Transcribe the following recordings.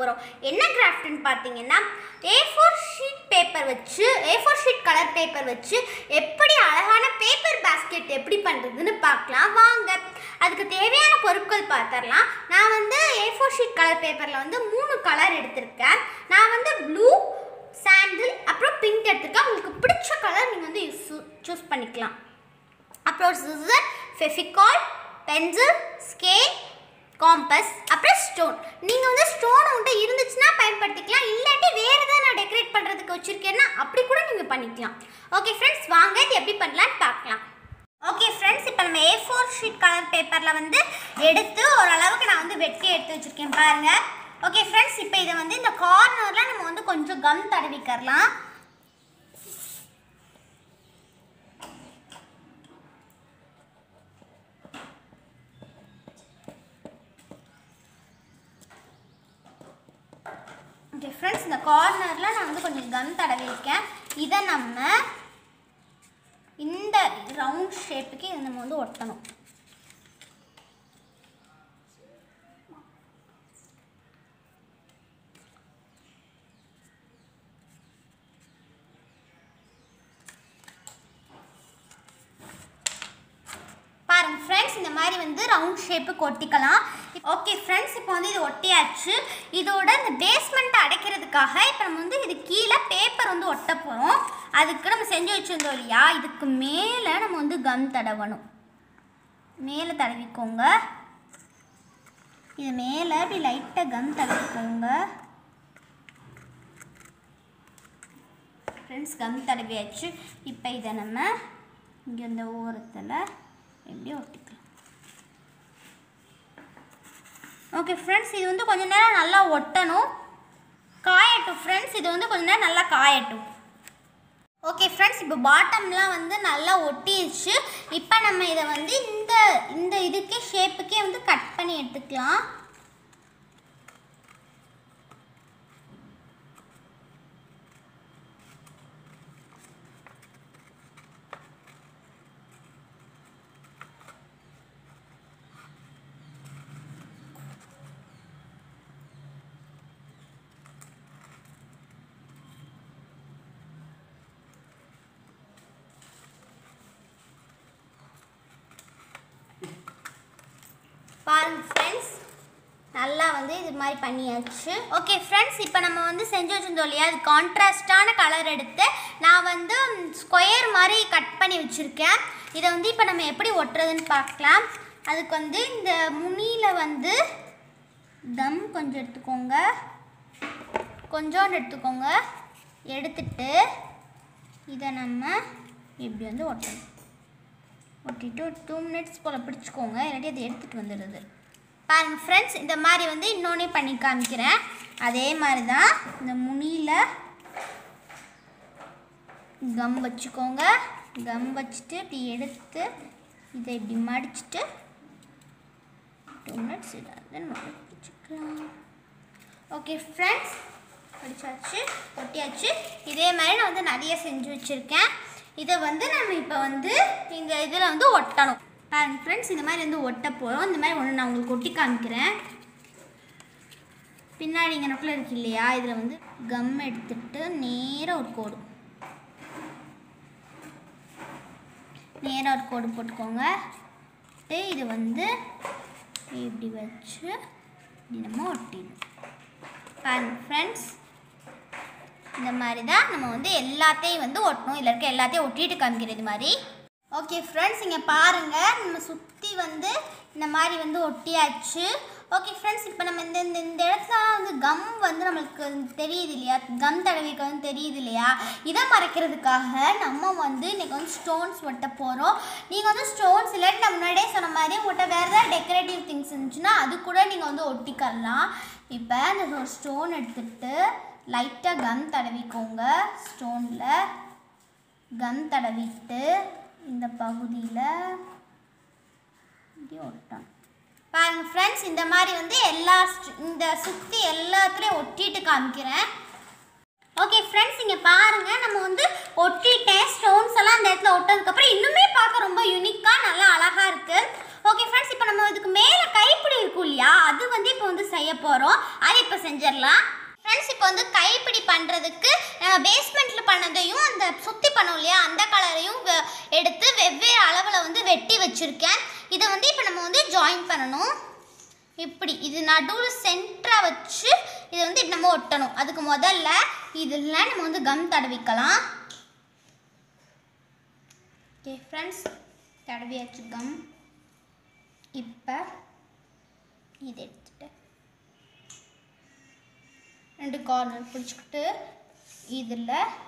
போகிறோம் என்ன கிராஃப்ட்னு பார்த்தீங்கன்னா ஏ ஃபோர் ஷீட் பேப்பர் வச்சு A four sheet colour paper வச்சு எப்படி அழகான பேப்பர் பாஸ்கெட் எப்படி பண்ணுறதுன்னு பார்க்கலாம் வாங்க அதுக்கு தேவையான பொருட்கள் பார்த்துடலாம் நான் வந்து ஏ ஃபோர் ஷீட் கலர் பேப்பரில் வந்து மூணு கலர் எடுத்திருக்கேன் நான் வந்து ப்ளூ சாண்டில் அப்புறம் பிங்க் எடுத்திருக்கேன் உங்களுக்கு பிடிச்ச கலர் நீங்கள் வந்து சூஸ் பண்ணிக்கலாம் அப்புறம் scissor Fevicol pencil scale compass அப்புறம் ஸ்டோன் நீங்கள் வந்து ஸ்டோன் உங்கள்கிட்ட இருந்துச்சுன்னா பயன்படுத்திக்கலாம் இல்லாட்டி வேறு எதாவது நான் டெக்கரேட் பண்ணுறதுக்கு வச்சுருக்கேன்னா அப்படி கூட நீங்கள் பண்ணிக்கலாம் ஓகே ஃப்ரெண்ட்ஸ் வாங்க இது எப்படி பண்ணலான்னு பார்க்கலாம் ஓகே ஃப்ரெண்ட்ஸ் இப்போ நம்ம ஏ ஃபோர் ஷீட் கலர் பேப்பரில் வந்து எடுத்து ஓரளவுக்கு நான் வந்து வெட்டி எடுத்து வச்சுருக்கேன் பாருங்கள் ஓகே ஃப்ரெண்ட்ஸ் இப்போ இதை வந்து இந்த கார்னரில் நம்ம வந்து கொஞ்சம் கம் தடவிக்கிறலாம் ஓகே ஃப்ரெண்ட்ஸ் இந்த கார்னரில் நான் வந்து கொஞ்சம் கம் தடவிருக்கேன் இதை நம்ம இந்த ரவுண்ட் ஷேப்புக்கு இதை நம்ம வந்து ஒட்டணும் பாருங்க ஃப்ரெண்ட்ஸ் இந்த மாதிரி வந்து ரவுண்ட் ஷேப்புக்கு ஒட்டிக்கலாம் ஓகே ஃப்ரெண்ட்ஸ் இப்போ வந்து இது ஒட்டியாச்சு இதோட இந்த பேஸ்மெண்ட்டை அடைக்கிறதுக்காக இப்போ நம்ம வந்து இது கீழே பேப்பர் வந்து ஒட்ட போகிறோம் அதுக்கு நம்ம செஞ்சு வச்சுருந்தோம் இல்லையா இதுக்கு மேலே நம்ம வந்து கம் தடவணும் மேலே தடவிக்கோங்க இது மேலே இப்படி லைட்டாக கம் தடவிக்கோங்க ஃப்ரெண்ட்ஸ் கம் தடவியாச்சு இப்போ இதை நம்ம இங்கே இந்த ஓரத்தில் எப்படி ஒட்டிக்கலாம் ஓகே ஃப்ரெண்ட்ஸ் இது வந்து கொஞ்ச நேரம் நல்லா ஒட்டணும் காயட்டும் ஃப்ரெண்ட்ஸ் இது வந்து கொஞ்ச நேரம் நல்லா காயட்டும் ஓகே ஃப்ரெண்ட்ஸ் இப்போ பாட்டம்லாம் வந்து நல்லா ஒட்டிடுச்சு இப்போ நம்ம இதை வந்து இந்த இந்த இதுக்கே ஷேப்புக்கே வந்து கட் பண்ணி எடுத்துக்கலாம் பாருங்க ஃப்ரெண்ட்ஸ் நல்லா வந்து இது மாதிரி பண்ணியாச்சு ஓகே ஃப்ரெண்ட்ஸ் இப்போ நம்ம வந்து செஞ்சு வச்சிருந்தோம் இல்லையா அது கான்ட்ராஸ்டான கலர் எடுத்து நான் வந்து ஸ்கொயர் மாதிரி கட் பண்ணி வச்சுருக்கேன் இதை வந்து இப்போ நம்ம எப்படி ஒட்டுறதுன்னு பார்க்கலாம் அதுக்கு வந்து இந்த முனியில் வந்து தம் கொஞ்சம் எடுத்துக்கோங்க கொஞ்சோண்டு எடுத்துக்கோங்க எடுத்துட்டு இதை நம்ம இப்படி வந்து ஒட்டணும் ஒட்டிட்டு ஒரு டூ மினிட்ஸ் போல் பிடிச்சிக்கோங்க இல்லாட்டி அதை எடுத்துகிட்டு வந்துடுது பாருங்கள் ஃப்ரெண்ட்ஸ் இந்த மாதிரி வந்து இன்னொன்னே பண்ணி காமிக்கிறேன் அதே மாதிரி தான் இந்த முனியில் கம் வச்சுக்கோங்க கம் வச்சுட்டு இப்படி எடுத்து இதை இப்படி மடிச்சுட்டு டூ மினிட்ஸ் இதை வந்து நம்ம பிடிச்சிக்கலாம் ஓகே ஃப்ரெண்ட்ஸ் படிச்சாச்சு ஒட்டியாச்சு இதே மாதிரி நான் வந்து நிறைய செஞ்சு வச்சுருக்கேன் இதை வந்து நம்ம இப்போ வந்து இந்த இதில் வந்து ஒட்டணும் பாருங்க ஃப்ரெண்ட்ஸ் இந்த மாதிரி வந்து ஒட்ட போகிறோம் இந்த மாதிரி ஒன்று நான் உங்களுக்கு ஒட்டி காமிக்கிறேன் பின்னாடி இங்கே நோக்கில் இருக்கு இல்லையா இதில் வந்து கம் எடுத்துட்டு நேராக ஒரு கோடு நேராக ஒரு கோடு போட்டுக்கோங்க போட்டு இது வந்து இப்படி வச்சு இப்படி நம்ம ஒட்டிடணும் பாருங்க ஃப்ரெண்ட்ஸ் இந்த மாதிரி தான் நம்ம வந்து எல்லாத்தையும் வந்து ஒட்டணும் இதில் இருக்க எல்லாத்தையும் ஒட்டிட்டு காமிக்கிறது மாதிரி ஓகே ஃப்ரெண்ட்ஸ் இங்கே பாருங்கள் நம்ம சுற்றி வந்து இந்த மாதிரி வந்து ஒட்டியாச்சு ஓகே ஃப்ரெண்ட்ஸ் இப்போ நம்ம இந்த இந்த இந்த இடத்துல வந்து கம் வந்து நம்மளுக்கு தெரியுது இல்லையா கம் தடவிக்க வந்து தெரியுது இல்லையா இதை மறைக்கிறதுக்காக நம்ம வந்து இன்றைக்கி வந்து ஸ்டோன்ஸ் ஒட்ட போகிறோம் நீங்கள் வந்து ஸ்டோன்ஸ் இல்லாட்டி நான் முன்னாடியே சொன்ன மாதிரி உங்கள்கிட்ட வேறு ஏதாவது டெக்கரேட்டிவ் திங்ஸ் இருந்துச்சுன்னா அது கூட நீங்கள் வந்து ஒட்டிக்கலாம் இப்போ இந்த ஒரு ஸ்டோன் எடுத்துகிட்டு லைட்டாக கம் தடவிக்கோங்க ஸ்டோனில் கம் தடவிட்டு இந்த பகுதியில் இப்படி ஒட்டணும் பாருங்கள் ஃப்ரெண்ட்ஸ் இந்த மாதிரி வந்து எல்லா st- இந்த சுற்றி எல்லாத்துலேயும் ஒட்டிட்டு காமிக்கிறேன் ஓகே ஃப்ரெண்ட்ஸ் இங்கே பாருங்கள் நம்ம வந்து ஒட்டிட்டேன் ஸ்டோன்ஸ் எல்லாம் இந்த இடத்துல ஒட்டதுக்கப்புறம் இன்னுமே பார்க்க ரொம்ப யூனிக்காக நல்லா அழகாக இருக்குது ஓகே ஃப்ரெண்ட்ஸ் இப்போ நம்ம இதுக்கு மேலே கைப்பிடி இருக்கும் இல்லையா அது வந்து இப்போ வந்து செய்ய போகிறோம் அது இப்போ செஞ்சிடலாம் அந்த சுத்தி பண்ணோம் இல்லையா அந்த கலரையும் வெ- எடுத்து வெவ்வேறு அளவில் வந்து வெட்டி வச்சுருக்கேன் இதை வந்து இப்போ நம்ம வந்து ஜாயின் பண்ணணும் இப்படி இது நடுவில் சென்டராக வச்சு இதை வந்து இப்படி நம்ம ஒட்டணும் அதுக்கு முதல்ல இதில் நம்ம வந்து கம் தடவிக்கலாம் ஓகே ஃப்ரெண்ட்ஸ் தடவியாச்சு கம் இப்போ இது எடுத்துட்டு ரெண்டு கார்னர் பிடிச்சிக்கிட்டு இதில்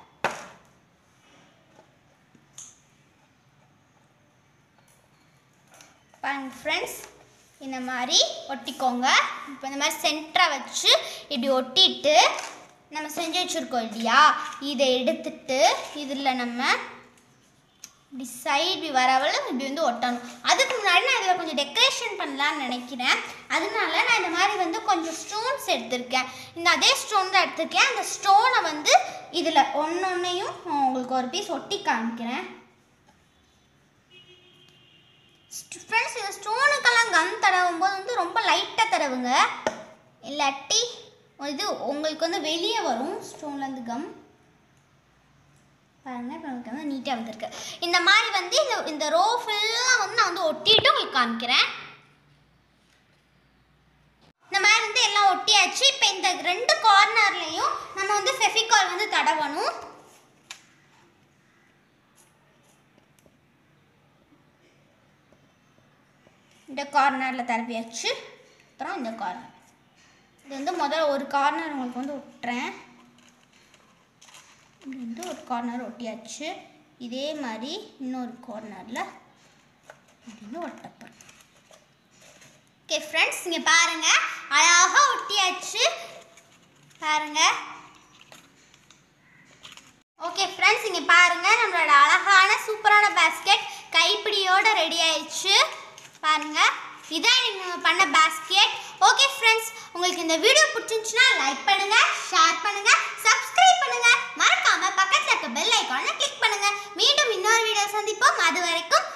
பாருங்க ஃப்ரெண்ட்ஸ் இந்த மாதிரி ஒட்டிக்கோங்க இப்போ இந்த மாதிரி சென்டராக வச்சு இப்படி ஒட்டிட்டு நம்ம செஞ்சு வச்சுருக்கோம் இல்லையா இதை எடுத்துட்டு இதில் நம்ம இப்படி சைடு வரவள இப்படி வந்து ஒட்டணும் அதுக்கு முன்னாடி நான் இதில் கொஞ்சம் டெக்கரேஷன் பண்ணலான்னு நினைக்கிறேன் அதனால நான் இந்த மாதிரி வந்து கொஞ்சம் ஸ்டோன்ஸ் எடுத்திருக்கேன் இந்த அதே ஸ்டோன் தான் எடுத்திருக்கேன் அந்த ஸ்டோனை வந்து இதில் ஒன்றொன்னையும் உங்களுக்கு ஒரு பீஸ் ஒட்டி காமிக்கிறேன் ஃப்ரெண்ட்ஸ் இந்த ஸ்டோனுக்கெல்லாம் கம் தடவும் போது வந்து ரொம்ப லைட்டாக தடவுங்க இல்லாட்டி இது உங்களுக்கு வந்து வெளியே வரும் ஸ்டோன்லேருந்து கம் பாருங்க இப்போ நமக்கு வந்து நீட்டாக வந்திருக்கு இந்த மாதிரி வந்து இந்த இந்த ரோ ஃபுல்லாக வந்து நான் வந்து ஒட்டிட்டு உங்களுக்கு காமிக்கிறேன் இந்த மாதிரி வந்து எல்லாம் ஒட்டியாச்சு இப்போ இந்த ரெண்டு கார்னர்லையும் நம்ம வந்து ஃபெஃபிகால் வந்து தடவணும் இந்த கார்னரில் தடவியாச்சு அப்புறம் இந்த கார்னர் இது வந்து முதல்ல ஒரு கார்னர் உங்களுக்கு வந்து ஒட்டுறேன் இது வந்து ஒரு கார்னர் ஒட்டியாச்சு இதே மாதிரி இன்னொரு கார்னரில் இப்படின்னு ஒட்டப்படும் ஓகே ஃப்ரெண்ட்ஸ் இங்கே பாருங்கள் அழகாக ஒட்டியாச்சு பாருங்கள் ஓகே ஃப்ரெண்ட்ஸ் இங்கே பாருங்கள் நம்மளோட அழகான சூப்பரான பேஸ்கெட் கைப்பிடியோட ரெடி ஆயிடுச்சு பாருங்கள் இதான் இன்னைக்கு நம்ம பண்ண பேஸ்கெட் ஓகே ஃப்ரெண்ட்ஸ் உங்களுக்கு இந்த வீடியோ பிடிச்சிருந்துச்சுன்னா லைக் பண்ணுங்க ஷேர் பண்ணுங்க சப்ஸ்கிரைப் பண்ணுங்க மறக்காம பக்கத்துல இருக்க பெல் ஐக்கானை கிளிக் பண்ணுங்க மீண்டும் இன்னொரு வீடியோ சந்திப்போம் அது வரைக்கும்